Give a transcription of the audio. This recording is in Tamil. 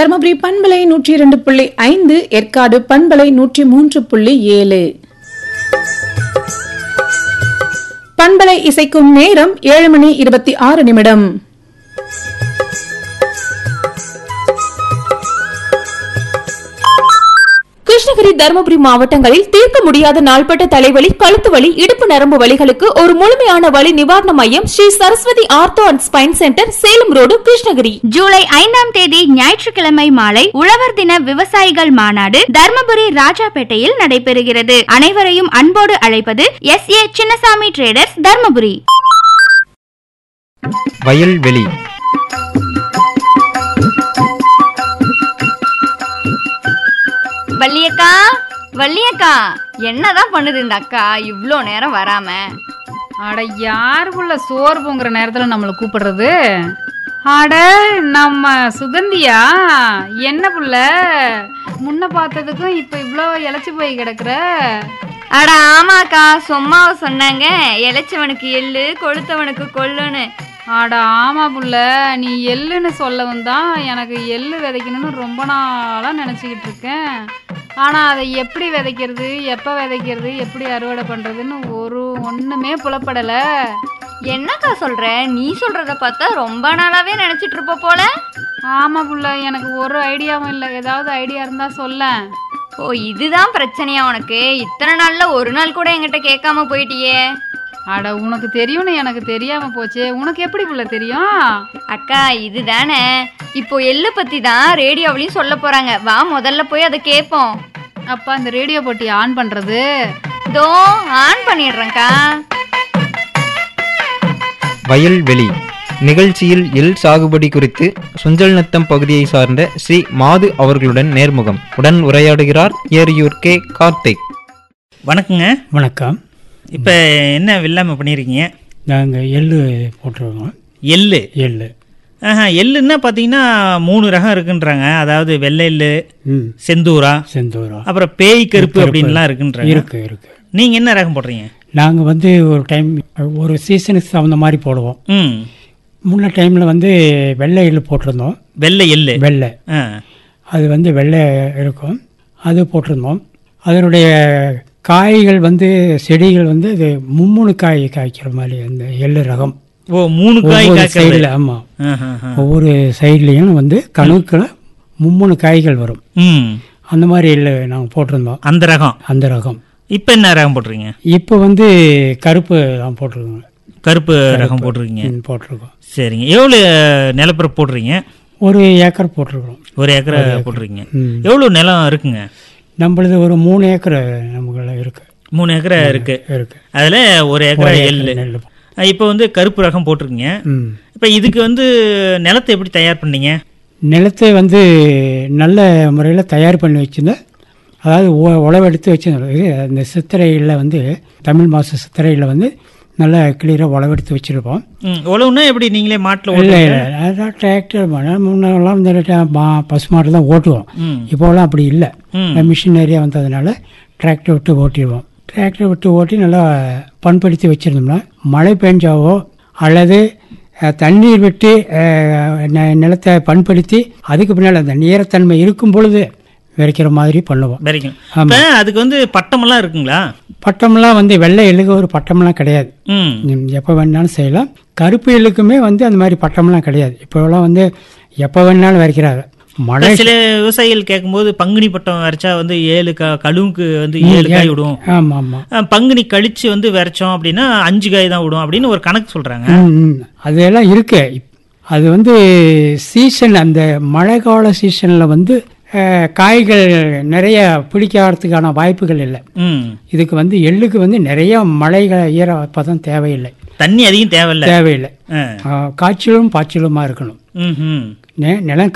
தருமபுரி பண்பலை நூற்றி இரண்டு புள்ளி ஐந்து ஏற்காடு பண்பலை நூற்றி மூன்று புள்ளி ஏழு பண்பலை இசைக்கும் நேரம் ஏழு மணி இருபத்தி ஆறு நிமிடம் கிருஷ்ணகிரி தருமபுரி மாவட்டங்களில் தீர்க்க முடியாத நாள்பட்ட தலைவலி கழுத்து வலி இடுப்பு நரம்பு வலிகளுக்கு ஒரு முழுமையான வலி நிவாரண மையம் Sri Saraswathi ortho and spine centre Salem road Krishnagiri ஜூலை ஐந்தாம் தேதி ஞாயிற்றுக்கிழமை மாலை உழவர் தின விவசாயிகள் மாநாடு தர்மபுரி ராஜாபேட்டையில் நடைபெறுகிறது அனைவரையும் அன்போடு அழைப்பது S A Chinnasamy traders Dharmapuri வயல்வெளி வள்ளியக்கா வள்ளியக்கா என்னதான் பண்ணுது இந்த அக்கா இவ்ளோ நேரம் வராம அட யார் புள்ள சோறு பொங்குற நேரத்துல நம்மளை கூப்பிடுறது அட நம்ம சுகந்தியா என்ன புள்ள முன்ன பார்த்ததுக்கும் இப்ப இவ்ளோ இழைச்சி போய் கிடக்குற அட ஆமாக்கா சும்மாவை சொன்னாங்க இளைச்சவனுக்கு எள்ளு கொளுத்தவனுக்கு கொள்ளுன்னு அட ஆமா புள்ள நீ எள்ளுன்னு சொல்லவும் தான் எனக்கு எள்ளு விதைக்கணும்னு ரொம்ப நாளா நினச்சிக்கிட்டு இருக்கேன் ஆனா அதை எப்படி விதைக்கிறது எப்போ விதைக்கிறது எப்படி அறுவடை பண்றதுன்னு ஒரு ஒண்ணுமே புலப்படல என்னக்கா சொல்ற நீ சொல்றத பார்த்தா ரொம்ப நாளாவே நினைச்சிட்டு இருப்ப போல ஆமா புள்ள எனக்கு ஒரு ஐடியாவும் இல்லை ஏதாவது ஐடியா இருந்தா சொல்லேன் ஓ இதுதான் பிரச்சனையா உனக்கு இத்தனை நாள்ல ஒரு நாள் கூட என்கிட்ட கேட்காம போயிட்டியே அட உனக்கு தெரியும்னு எனக்கு தெரியாம போச்சே உனக்கு எப்படி புள்ள தெரியும் அக்கா இதுதானே இப்போ எள்ளு பத்தி தான் ரேடியோவிலையும் சொல்ல போறாங்க வா முதல்ல போய் அதை கேட்போம் அப்பா இந்த ரேடியோ போட்டி ஆன் பண்றது தோ ஆன் பண்ணிடுறேன்க்கா வயல்வெளி நிகழ்ச்சியில் எள் சாகுபடி குறித்து சுஞ்சல் நத்தம் பகுதியை சார்ந்த ஸ்ரீ மாது அவர்களுடன் நேர்முகம் உடன் உரையாடுகிறார் ஏரியூர் கே கார்த்திக் வணக்கங்க வணக்கம் இப்போ என்ன வெள்ளாமை பண்ணியிருக்கீங்க நாங்கள் எள்ளு போட்டிருக்கோம் எள்ளு எள்ளு ஆஹா எள்ளுன்னா பார்த்தீங்கன்னா மூணு ரகம் இருக்குன்றாங்க அதாவது வெள்ளை எள்ளு ம் செந்தூரா செந்தூரம் அப்புறம் பேய் கருப்பு அப்படின்லாம் இருக்குன்றாங்க இருக்கு இருக்கு நீங்கள் என்ன ரகம் போடுறீங்க நாங்கள் வந்து ஒரு டைம் ஒரு சீசனுக்கு தகுந்த மாதிரி போடுவோம் ம் முன்ன டைமில் வந்து வெள்ளை எள்ளு போட்டிருந்தோம் வெள்ளை எள்ளு வெள்ளை ஆ அது வந்து வெள்ளை இருக்கும் அது போட்டிருந்தோம் அதனுடைய காய்கள் வந்து செடிகள் வந்து அது மும்முணு காய் காய்க்கிற மாதிரி அந்த எள்ளு ரகம் ஓ மூணு காய் ஒவ்வொரு காய்க்கிறது சைடில் ஆமாம் ஆஹா, ஆஹா. ஒவ்வொரு சைட்லேயும் வந்து கணுக்கில் மும்முணு காய்கள் வரும் ம் அந்த மாதிரி எள்ளு நாங்கள் போட்டிருந்தோம் அந்த ரகம் அந்த ரகம் இப்போ என்ன ரகம் போடுறீங்க இப்போ வந்து கருப்பு தான் போட்டிருக்கோங்க கருப்பு ரகம் போட்டிருக்கீங்க ம், போட்டிருக்கோம் சரிங்க எவ்வளோ நிலப்பரப்பு போடுறீங்க ஒரு ஏக்கர் போட்டிருக்கிறோம் ஒரு ஏக்கரை போடுறீங்க ம். எவ்வளோ நிலம் இருக்குங்க நம்மளது ஒரு மூணு ஏக்கர் நமக்குள்ள இருக்கு மூணு ஏக்கரை இருக்கு இருக்கு அதில் ஒரு ஏக்கரை ஒரு எள்ளு ஏக்கர் நெல்லு. இப்போ வந்து கருப்பு ரகம் போட்டிருக்கீங்க ம் இப்போ இதுக்கு வந்து நிலத்தை எப்படி தயார் பண்ணீங்க நிலத்தை வந்து நல்ல முறையில் தயார் பண்ணி வச்சுருந்தேன் அதாவது உ- உழவெடுத்து வச்சுருந்தோம் இது அந்த சித்திரையில் வந்து தமிழ் மாத சித்திரையில் வந்து நல்லா கிளியராக உழவெடுத்து வச்சுருப்போம் ம், உழவுனா எப்படி நீங்களே மாட்டில் இல்லை ஓட்டுவீங்க இல்லை அதான் டிராக்டர் முன்னெல்லாம் வந்து ட- மா- பசு மாடு தான் ஓட்டுவோம் ம் இப்போலாம் அப்படி இல்லை ம். மிஷினரியாக வந்ததுனால டிராக்டர் விட்டு ஓட்டிடுவோம் டிராக்டர் விட்டு ஓட்டி நல்லா பண்படுத்தி வச்சுருந்தோம்னா மழை பெஞ்சாவோ அல்லது அஹ், தண்ணீர் விட்டு அஹ், ந- நிலத்தை பண்படுத்தி அதுக்கு பின்னால் அந்த ஈரத்தன்மை இருக்கும் பொழுது விதைக்கிற மாதிரி பண்ணுவோம் வரைக்கும் ஆமா. இப்போ அதுக்கு வந்து பட்டமெல்லாம் இருக்குங்களா பட்டம்லாம் வந்து வெள்ளை எள்ளுக்கு ஒரு பட்டம்லாம் கிடையாது ம் எப்போ வேணாலும் செய்யலாம் கருப்பு எள்ளுக்குமே வந்து அந்த மாதிரி பட்டம்லாம் கிடையாது இப்போலாம் வந்து எப்போ வேணாலும் விதைக்கிறாங்க மழை சில விவசாயிகள் கேட்கும்போது பங்குனி பட்டம் வரைச்சா வந்து ஏழு க கழுவுக்கு வந்து ஏழு காய் விடும் ஆமாம் ஆமாம் அஹ், பங்குனி கழிச்சு வந்து விரைச்சோம் அப்படின்னா அஞ்சு காய் தான் விடும் அப்படின்னு ஒரு கணக்கு சொல்றாங்க ம், ம். அதெல்லாம் இருக்கு இப்- அது வந்து சீசன் அந்த மழை கால சீசனில் வந்து அஹ், காய்கள் நிறைய பிடிக்கிறதுக்கான வாய்ப்புகள் இல்லை ம் இதுக்கு வந்து எள்ளுக்கு வந்து நிறைய மழை ஈர பதம் தேவையில்லை தண்ணி அதிகம் தேவையில்ல தேவையில்லை ஆ. அஹ், காய்ச்சலும் பாய்ச்சலுமா இருக்கணும் ம் ம் நெ- நிலம்